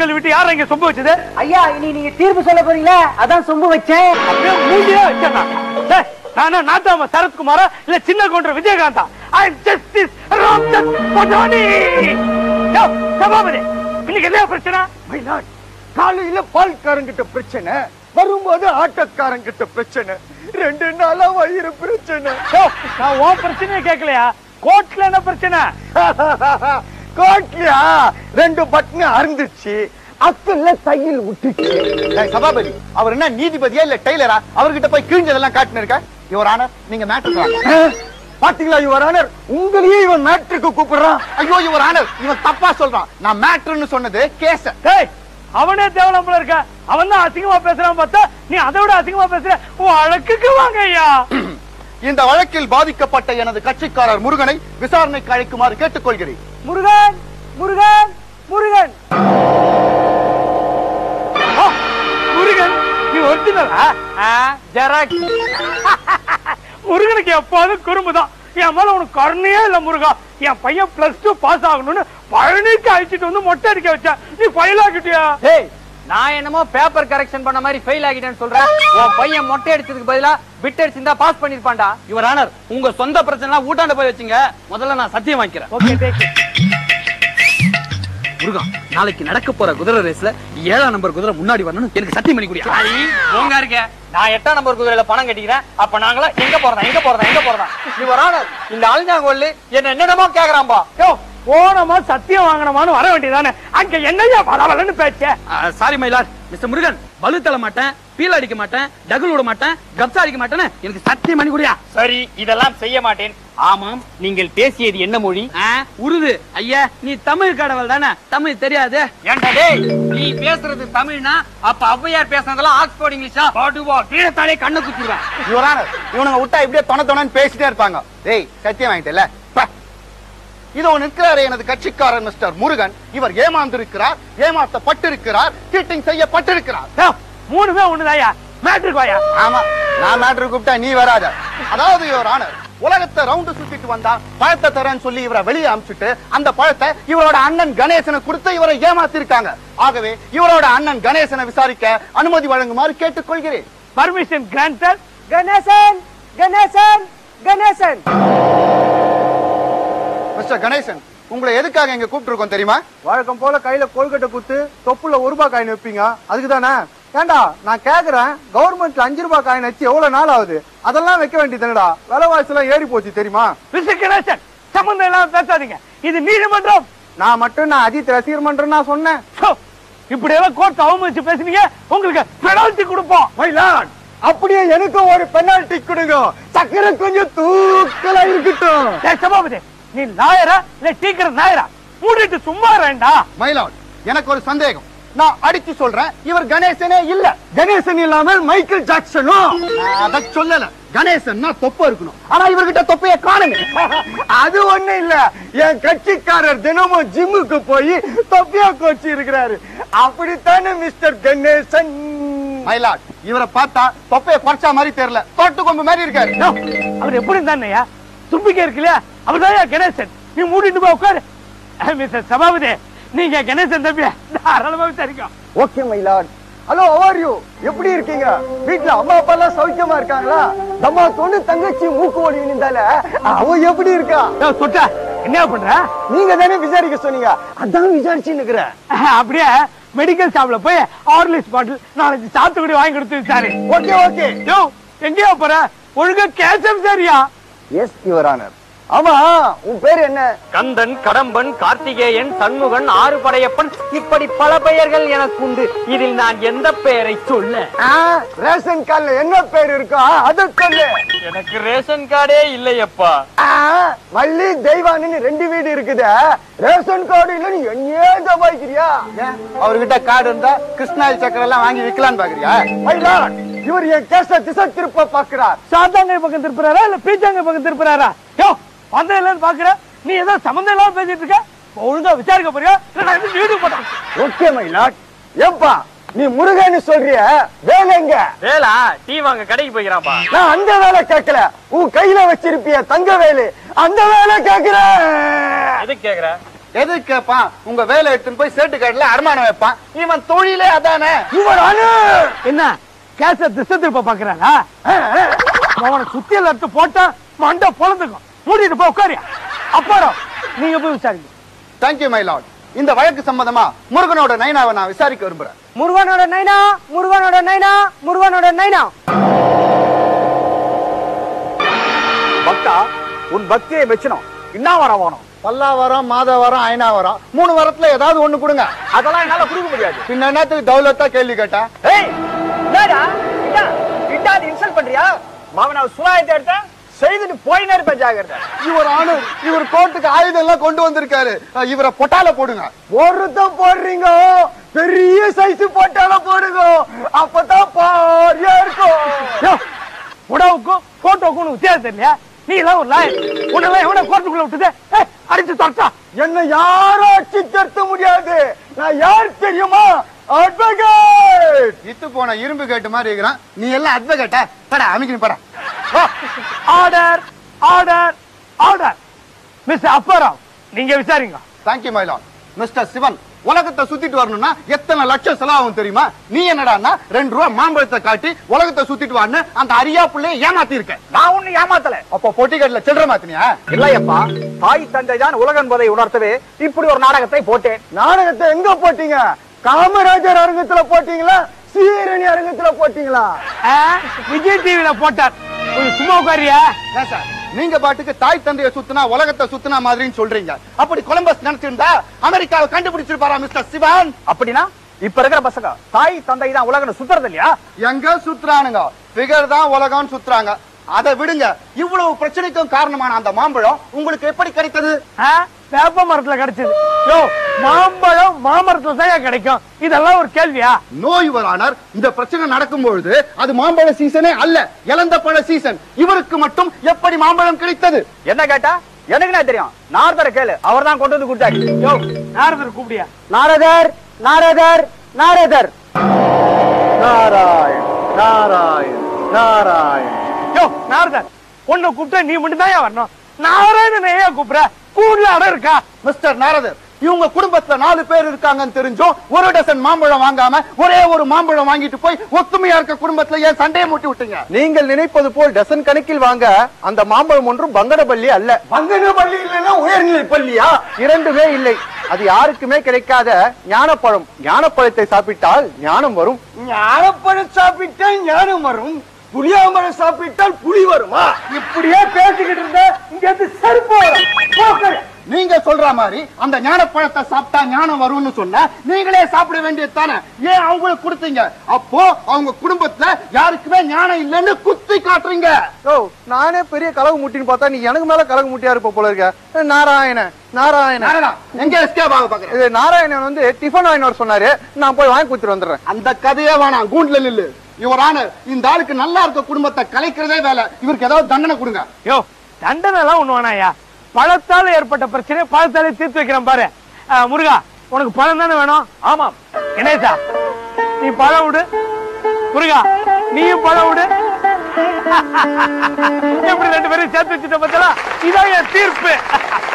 கல் விட்டு யார் இங்க சொம்பு வச்சது ஐயா இனி நீங்க தீர்ப்பு சொல்ல போறீங்களா அதான் சொம்பு வச்சேன் அப்படியே மூஞ்சியா வச்சேன்னா டேய், நானா நாட்டாம சரத்குமாரா இல்ல சின்ன கவுண்டர் விஜயகாந்தா ஐ ஜஸ்டிஸ் ராம்சந்த் பட்டானி யோ, சபாபதி இன்னைக்கு என்ன பிரச்சனை மயிலாட் காலையில பால்காரங்கிட்ட பிரச்சனை வரும்போது ஆட்டோக்காரங்கிட்ட பிரச்சனை ரெண்டு நாளா வயிறு பிரச்சனை யோ, நான் உன் பிரச்சனையே கேட்கலையா கோர்ட்ல என்ன பிரச்சனை கோட்லியா ரெண்டு பட்டன் அறுந்துச்சு அக்கல்ல தையல் விட்டுச்சு டேய், சபாபதி அவர் என்ன நீதிபதியா இல்ல டெய்லரா அவர்கிட்ட போய் கிழிஞ்சதெல்லாம் காட்டுன்னு இருக்க யுவர் ஆனர் நீங்க மேட்ரு பாத்தீங்களா யுவர் ஆனர் உங்களையே இவன் மேட்ருக்கு கூப்பிடுறான் ஐயோ யுவர் ஆனர் இவன் தப்பா சொல்றான் நான் மேட்ருன்னு சொன்னது கேச டேய் அவனே தேவலாம் போல இருக்க அவன் தான் அசிங்கமா பேசுறான் பார்த்தா நீ அதை விட அசிங்கமா பேசுற உன் அழகுக்கு வாங்க ஐயா இந்த வழக்கில் பாதிக்கப்பட்ட எனது கட்சிக்காரர் முருகனை விசாரணைக்கு அழைக்குமாறு கேட்டுக்கொள்கிறேன் முருகன் முருகன் முருகன் ஓ, முருகன் நீ ஒரிஜினலா ஜெராக்ஸ் முருகனுக்கு எப்போதும் குறும்புதான் என் மேல உனக்கு கருணையே இல்ல முருகா என் பையன் பிளஸ் டூ பாஸ் ஆகணும்னு பழனிக்கு அழைச்சிட்டு வந்து மொட்டை அடிக்க வச்சா நீ ஃபைல் ஆகிட்டியா டேய் நான் என்னமோ பேப்பர் கரெக்ஷன் பண்ண மாதிரி ஃபெயில் ஆகிட்டேன்னு சொல்றேன் உன் பையன் மொட்டை அடிச்சதுக்கு பதிலா பிட் அடிச்சிருந்தா பாஸ் பண்ணிருப்பான்டா யுவர் ஆனர் உங்க சொந்த பிரச்சனை ஊட்டாண்ட போய் வச்சுங்க முதல்ல நான் சத்தியம் வாங்கிக்கிறேன் ஓகே டேக் முருகா நாளைக்கு நடக்க போற குதிரை ரேஸ்ல ஏழாம் நம்பர் குதிரை முன்னாடி வரணும்னு எனக்கு சத்தியம் பண்ணி குடியா போங்க இருக்க நான் எட்டாம் நம்பர் குதிரையில பணம் கட்டிக்கிறேன் அப்ப நாங்களா எங்க போறதா எங்க போறதா எங்க போறதா இவர் ஆனர் இந்த அழிஞ்சாங்கோல்லி என்ன என்னென்னமோ கேக்குறான்பா யோ போனமா சத்தியம் வாங்கணுமான்னு வர வேண்டியதானே அங்க என்னையா பரவலன்னு பேச்ச சாரி மயிலார் மிஸ்டர் முருகன் பலு தள்ள மாட்டேன் பீல் அடிக்க மாட்டேன் டகுல் விட மாட்டேன் கப்சா அடிக்க மாட்டேன்னு எனக்கு சத்தியம் பண்ணி குடியா சரி இதெல்லாம் செய்ய மாட்டேன் ஆமாம் நீங்கள் பேசியது என்ன மொழி ஆ, உருது ஐயா நீ தமிழ் கடவுள் தானே தமிழ் தெரியாது ஏன்டா டேய் நீ பேசுறது தமிழ்னா அப்ப ஔவையார் பேசுறதெல்லாம் ஆக்ஸ்போர்ட் இங்கிலீஷா பாடுவா கீழத்தாலே கண்ணு குத்திடுவேன் யுவர் ஆனர் இவனுங்க விட்டா இப்படியே தொண தொணன்னு பேசிட்டே இருப்பாங்க டேய் சத்தியம் வாங்கிட்டல இதோ நிற்கிறாரே எனது கட்சிக்காரர் மிஸ்டர் முருகன் இவர் ஏமாந்திருக்கிறார் ஏமாத்தப்பட்டிருக்கிறார் சீட்டிங் செய்யப்பட்டிருக்கிறார் யோ, மூணுமே ஒண்ணுதாயா மேட்ருக்கு வாயா ஆமா நான் மேட்ரு கூப்பிட்டா நீ வராத அதாவது யுவர் ஆனர் உலகத்தை ரவுண்டு சுத்திட்டு வந்தா பழத்தை தரேன்னு சொல்லி இவரை வெளியே அனுப்பிச்சுட்டு அந்த பழத்தை இவரோட அண்ணன் கணேசனை கொடுத்து இவரை ஏமாத்திருக்காங்க ஆகவே இவரோட அண்ணன் கணேசனை விசாரிக்க அனுமதி வழங்குமாறு கேட்டுக்கொள்கிறேன் permission granted Ganesan Ganesan Ganesan mister Ganesan உங்களை எதுக்காக இங்க கூப்பிட்டு தெரியுமா வழக்கம் போல கையில கொள்கட்டை குத்து தொப்புல ஒரு ரூபாய் காயின் வைப்பீங்க அதுக்கு தானே ஏண்டா நான் கேக்குறேன் கவர்மெண்ட்ல அஞ்சு ரூபாய் காயின் வச்சு எவ்வளவு நாள் ஆகுது அதெல்லாம் வைக்க வேண்டியதுடா விலைவாசி எல்லாம் ஏறி போச்சு தெரியுமா மிஸ்டர் கணேசன் சம்பந்தம் இல்லாம பேசாதீங்க இது நீதிமன்றம் நான் மட்டும் நான் அஜித் ரசிகர் மன்றம் நான் சொன்னேன் சோ, இப்படி எல்லாம் கோர்ட் அவமதிச்சு பேசுனீங்க உங்களுக்கு பெனால்டி கொடுப்போம் மயிலான் அப்படியே எனக்கு ஒரு பெனால்டி கொடுங்க சக்கரை கொஞ்சம் தூக்கலா இருக்கட்டும் டேய் சபாபதி நீ லாயரா இல்ல டீக்கர் நாயரா மூடிட்டு சும்மா வேண்டா மயிலாட் எனக்கு ஒரு சந்தேகம் நான் அடிச்சு சொல்றேன் இவர் கணேசனே இல்ல கணேசன் இல்லாமல் மைக்கேல் ஜாக்சனும் நான் அத சொல்லல கணேசன்னா தொப்பை இருக்கணும் ஆனா இவர்கிட்ட தொப்பைய காணுமே அது ஒண்ணு இல்ல என் கட்சிக்காரர் தினமும் ஜிம்முக்கு போய் தொப்பியா கோச்சி இருக்கிறாரு அப்படித்தானே மிஸ்டர் கணேசன் மயிலாட் இவரை பார்த்தா தொப்பைய குறைச்சா மாதிரி தெரியல தோட்டு கொம்பு மாதிரி இருக்காரு யோ, அவர் எப்படி இருந்தாருயா தும்பிக்கை இருக்கு இல்லையா அவர்தான் கணேசன் நீ மூடிட்டு போய் உட்காரு மிஸ்டர் சபாபதி நீங்க கணேசன் தம்பியா தாராளமா விசாரிக்கும் okay my lord hello how are you எப்படி இருக்கீங்க வீட்ல அம்மா அப்பா எல்லாம் சௌக்கியமா இருக்காங்களா தம்மா தொண்ணு தங்கச்சி மூக்கு ஒளி நின்றால அவ எப்படி இருக்கா யோ, சுட்டா என்ன பண்ற நீங்க தானே விசாரிக்க சொன்னீங்க அதான் விசாரிச்சு நிக்கிறேன் அப்படியே மெடிக்கல் ஷாப்ல போய் ஆர்லிஸ் பாட்டில் நாலஞ்சு சாத்துக்குடி வாங்கி கொடுத்து விசாரி ஓகே ஓகே யோ எங்கேயா போற ஒழுங்கா கேசம் சரியா எஸ் யுவர் ஆனர் ஆமா உன் பேர் என்ன கந்தன் கடம்பன் கார்த்திகேயன் சண்முகன் ஆறு படையப்பன் இப்படி பல பெயர்கள் எனக்கு உண்டு இதில் நான் எந்த பெயரை சொல்ல ஆ, ரேஷன் கார்டுல என்ன பேர் இருக்கோ அதை சொல்லு எனக்கு ரேஷன் கார்டே இல்லையப்பா ஆ, வள்ளி தெய்வானின்னு ரெண்டு வீடு இருக்குது ரேஷன் கார்டு இல்ல நீ என்னையே சமாளிக்கிறியா ஏன் அவர்கிட்ட கார்டு இருந்தா கிருஷ்ணாயில் சக்கரை எல்லாம் வாங்கி விக்கலான்னு பாக்குறியா மயிலாட் இவர் என் கேச திசை திருப்ப பாக்குறார் சாத்தாங்க பக்கம் திருப்புறாரா இல்ல பீச்சாங்க பக்கம் திருப்புறாரா யோ வந்த இல்லன்னு பாக்குற நீ ஏதோ சம்மந்தம் இல்லாம பேசிட்டு இருக்க ஒழுங்கா விசாரிக்க போறியா இல்ல நான் எதுவும் வீடியோ போட்டேன் ஓகே மயிலாட் ஏப்பா நீ முருகன்னு சொல்றிய வேலை எங்க வேலா டீ வாங்க கடைக்கு போய்க்கிறான்ப்பா நான் அந்த வேலை கேட்கல உன் கையில வச்சிருப்பிய தங்க வேலு அந்த வேலை கேக்குறேன் எதுக்கு கேக்குற எது கேட்பான் உங்க வேலை எடுத்துன்னு போய் சேட்டு கடையில அடமானம் வைப்பான் இவன் தொழிலே அதானே என்ன கேச திசை திருப்ப பாக்குறாங்க அவனை சுத்தியல் எடுத்து போட்டா மண்டை பொழந்துக்கும் மூடிட்டு போய் உட்காரியா அப்புறம் நீங்க போய் விசாரிங்க தேங்க்யூ மை லார்ட் இந்த வழக்கு சம்பந்தமா முருகனோட நைனாவை நான் விசாரிக்க விரும்புறேன் முருகனோட நைனா முருகனோட நைனா முருகனோட நைனா பக்தா உன் பக்தியை மெச்சணும் என்ன வர வேணும் பல்லாவரம் மாதவரம் ஐநாவரம் மூணு வாரத்துல ஏதாவது ஒண்ணு கொடுங்க அதெல்லாம் என்னால கொடுக்க முடியாது பின்ன என்னத்துக்கு தௌலத்தா கேள்வி கேட்டா ஏய் என்னடா என்ன இட்டாது இன்சல்ட் பண்றியா மாமன் சுனாயத்தை எடுத்த செய்துட்டு போயினே இருப்பேன் ஜாகிரதை இவர் ஆணு இவர் கோர்ட்டுக்கு ஆயுதம் எல்லாம் கொண்டு வந்திருக்காரு அஹ் இவரை பொட்டால போடுங்க ஒருத்தம் போடுறீங்க பெரிய சைஸ் போட்டால போடுங்க அப்பதான் பாரியா இருக்கும் உடவுக்கும் போட்டோக்கும் வித்தியாசம் தெரியலையா நீ எல்லாம் ஒரு லாயர் உன்னெல்லாம் எவன கோர்ட்டுக்குள்ள விட்டுது ஏய், அடிச்சு தொடச்சா என்ன யாரும் அடிச்சு திருத்த முடியாது நான் யார் தெரியுமா அட்வொகேட் இத்து போன இரும்பு கேட்டு மாதிரி இருக்கிறான் நீ எல்லாம் அட்வொகேட்டா படா அமைக்கணும் படா order order order miss Apparao நீங்க விசாரிங்க thank you my lord mister Sivan உலகத்தை சுத்திட்டு வரணும்னா எத்தனை லட்சம் செலவாகும் தெரியுமா நீ என்னடான்னா ரெண்டு ரூபா மாம்பழத்தை காட்டி உலகத்தை சுத்திட்டு வான்னு அந்த அரியா புள்ளைய ஏமாத்தி இருக்க நான் ஒண்ணு ஏமாத்தல அப்போ பொட்டிக்கடையில சில்லற மாத்தினியா இல்லையப்பா தாய் தந்தை தான் உலக என்பதை உணர்த்தவே இப்படி ஒரு நாடகத்தை போட்டேன் நாடகத்தை எங்க போட்டீங்க காமராஜர் அரங்கத்துல போட்டீங்களா சீரணி அரங்கத்துல போட்டீங்களா ஆ, விஜய் டிவில போட்டார் கொஞ்சம் சும்மா உட்காரியா ஏன் சார் நீங்க பாட்டுக்கு தாய் தந்தைய சுத்தினா உலகத்தை சுத்தினா மாதிரின்னு சொல்றீங்க அப்படி கொலம்பஸ் நினைச்சிருந்தா அமெரிக்காவை கண்டுபிடிச்சிருப்பாரா மிஸ்டர் சிவன் அப்படின்னா இப்ப இருக்கிற பசங்க தாய் தந்தை தான் உலகம் சுத்துறது இல்லையா எங்க சுத்துறானுங்க பிகர் தான் உலகம்னு சுத்துறாங்க அதை விடுங்க இவ்வளவு பிரச்சனைக்கும் காரணமான அந்த மாம்பழம் உங்களுக்கு எப்படி கிடைத்தது ஆ, வேப்ப மரத்துல கிடைச்சது யோ மாம்பழம் மாமரத்துல தான் கிடைக்கும் இதெல்லாம் ஒரு கேள்வியா நோய் வரானர் இந்த பிரச்சனை நடக்கும் பொழுது அது மாம்பழ சீசனே அல்ல இளந்த பழ சீசன் இவருக்கு மட்டும் எப்படி மாம்பழம் கிடைத்தது என்ன கேட்டா எனக்கு என்ன தெரியும் நார்தர கேளு அவர் தான் கொண்டு வந்து கொடுத்தாரு யோ நாரதர் கூப்பிடியா நாரதர் நாரதர் நாரதர் நாராயண் நாராயண் நாராயண் யோ நாரதர் உன்னை கூப்பிட்டா நீ மட்டும் தான் வரணும் நாராயணன் ஏன் கூப்பிடுற கூண்டுல அடம் இருக்கா மிஸ்டர் நாரதர் இவங்க குடும்பத்துல நாலு பேர் இருக்காங்கன்னு தெரிஞ்சும் ஒரு டசன் மாம்பழம் வாங்காம ஒரே ஒரு மாம்பழம் வாங்கிட்டு போய் ஒத்துமையா இருக்க குடும்பத்துல ஏன் சண்டையை மூட்டி விட்டீங்க நீங்கள் நினைப்பது போல் டசன் கணக்கில் வாங்க அந்த மாம்பழம் ஒன்றும் பங்கனப்பள்ளி அல்ல பங்கனப்பள்ளி இல்லைன்னா உயர்நிலை பள்ளியா இரண்டுமே இல்லை அது யாருக்குமே கிடைக்காத ஞானப்பழம் ஞானப்பழத்தை சாப்பிட்டால் ஞானம் வரும் ஞானப்பழம் சாப்பிட்டால் ஞானம் வரும் புளியாமரம் சாப்பிட்டால் புலி வருமா இப்படியே பேசிக்கிட்டு இருந்தா இங்க இருந்து செருப்பு வரும். போ, உட்காரு. நீங்க சொல்ற மாதிரி அந்த ஞானப்பழத்தை சாப்பிட்டா ஞானம் வரும்னு சொன்ன நீங்களே சாப்பிட வேண்டியது தானே ஏன் அவங்களுக்கு கொடுத்தீங்க அப்போ அவங்க குடும்பத்துல யாருக்குமே ஞானம் இல்லைன்னு குத்தி காட்டுறீங்க ஓ நானே பெரிய கலகு முட்டின்னு பார்த்தா நீ எனக்கு மேல கலகு முட்டியா இருப்ப போல இருக்க நாராயண நாராயண நாரதா, எங்க எஸ்கேப் ஆக பாக்குறேன் இது நாராயணன் வந்து டிஃபன் வாங்கிட்டு வர சொன்னாரு நான் போய் வாங்கி கொடுத்துட்டு வந்துடுறேன் அந்த கதையே வேணாம் கூண்டுல நில்லு இவர் ஆனர் இந்த ஆளுக்கு நல்லா இருக்க குடும்பத்தை கலைக்கிறதே வேலை இவருக்கு ஏதாவது தண்டனை கொடுங்க யோ தண்டனை எல்லாம் ஒண்ணு வேணாயா பழத்தால ஏற்பட்ட பிரச்சனை பழத்தாலே தீர்த்து வைக்கிறேன் பாரு ஆ, முருகா உனக்கு பழம் தானே வேணும் ஆமாம் கணேசா நீ பழம் விடு முருகா நீயும் பழம் விடு எப்படி ரெண்டு பேரும் சேர்த்து வச்சுட்ட பத்தலாம் இதான் என் தீர்ப்பு